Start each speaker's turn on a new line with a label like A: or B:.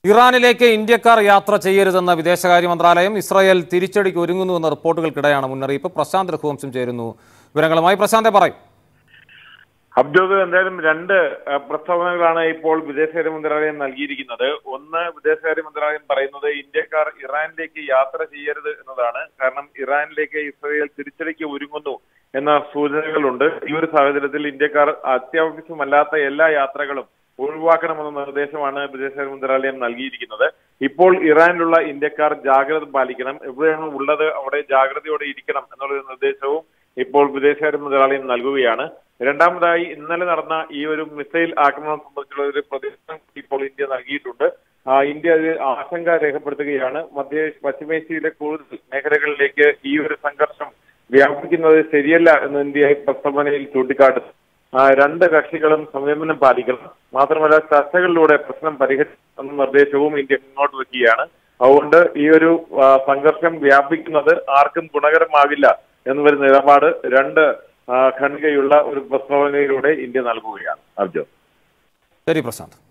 A: ഇറാനിലേക്ക് ഇന്ത്യക്കാർ യാത്ര ചെയ്യരുതെന്ന വിദേശകാര്യ മന്ത്രാലയം ഇസ്രായേൽ തിരിച്ചടിക്ക് ഒരുങ്ങുന്നുവെന്ന റിപ്പോർട്ടുകൾക്കിടെയാണ് മുന്നറിയിപ്പ് പ്രശാന്ത് രഘുവംശം ചേരുന്നു വിവരങ്ങളുമായി പ്രശാന്തെ പറയും
B: അബ്ജോദ് എന്തായാലും രണ്ട് അഹ്, പ്രസ്താവനകളാണ് ഇപ്പോൾ വിദേശകാര്യ മന്ത്രാലയം നൽകിയിരിക്കുന്നത് ഒന്ന് വിദേശകാര്യ മന്ത്രാലയം പറയുന്നത് ഇന്ത്യക്കാർ ഇറാനിലേക്ക് യാത്ര ചെയ്യരുത് എന്നതാണ് കാരണം ഇറാനിലേക്ക് ഇസ്രയേൽ തിരിച്ചടിക്ക് ഒരുങ്ങുന്നു എന്ന സൂചനകളുണ്ട് ഈ ഒരു സാഹചര്യത്തിൽ ഇന്ത്യക്കാർ അത്യാവശ്യമല്ലാത്ത എല്ലാ യാത്രകളും ഒഴിവാക്കണമെന്ന നിർദ്ദേശമാണ് വിദേശകാര്യ മന്ത്രാലയം നൽകിയിരിക്കുന്നത് ഇപ്പോൾ ഇറാനിലുള്ള ഇന്ത്യക്കാർ ജാഗ്രത പാലിക്കണം എവിടെയാണ് ഉള്ളത് അവിടെ ജാഗ്രതയോടെ ഇരിക്കണം എന്നുള്ള ഒരു നിർദ്ദേശവും ഇപ്പോൾ വിദേശകാര്യ മന്ത്രാലയം നൽകുകയാണ് രണ്ടാമതായി ഇന്നലെ നടന്ന ഈ ഒരു മിസൈൽ ആക്രമണം സംബന്ധിച്ചുള്ള ഒരു പ്രതികരണം ഇപ്പോൾ ഇന്ത്യ നൽകിയിട്ടുണ്ട് ആ, ഇന്ത്യ അത് ആശങ്ക രേഖപ്പെടുത്തുകയാണ് മധ്യ പശ്ചിമേഷ്യയിലെ കൂടുതൽ മേഖലകളിലേക്ക് ഈ ഒരു സംഘർഷം വ്യാപിക്കുന്നത് ശരിയല്ല എന്ന് ഇന്ത്യ ഈ പ്രസ്താവനയിൽ ചൂണ്ടിക്കാട്ടുന്നു ആ, രണ്ട് കക്ഷികളും സംയമനം പാലിക്കണം മാത്രമല്ല ചർച്ചകളിലൂടെ പ്രശ്നം പരിഹരിക്കുന്ന നിർദ്ദേശവും ഇന്ത്യ മുന്നോട്ട് വെക്കുകയാണ് അതുകൊണ്ട് ഈ ഒരു ആ, സംഘർഷം വ്യാപിക്കുന്നത് ആർക്കും ഗുണകരമാകില്ല എന്നൊരു നിലപാട് രണ്ട് ആ, ഖണ്ഡികയുള്ള ഒരു പ്രസ്താവനയിലൂടെ ഇന്ത്യ നൽകുകയാണ് അർജുൻ
A: ശരി പ്രശാന്ത്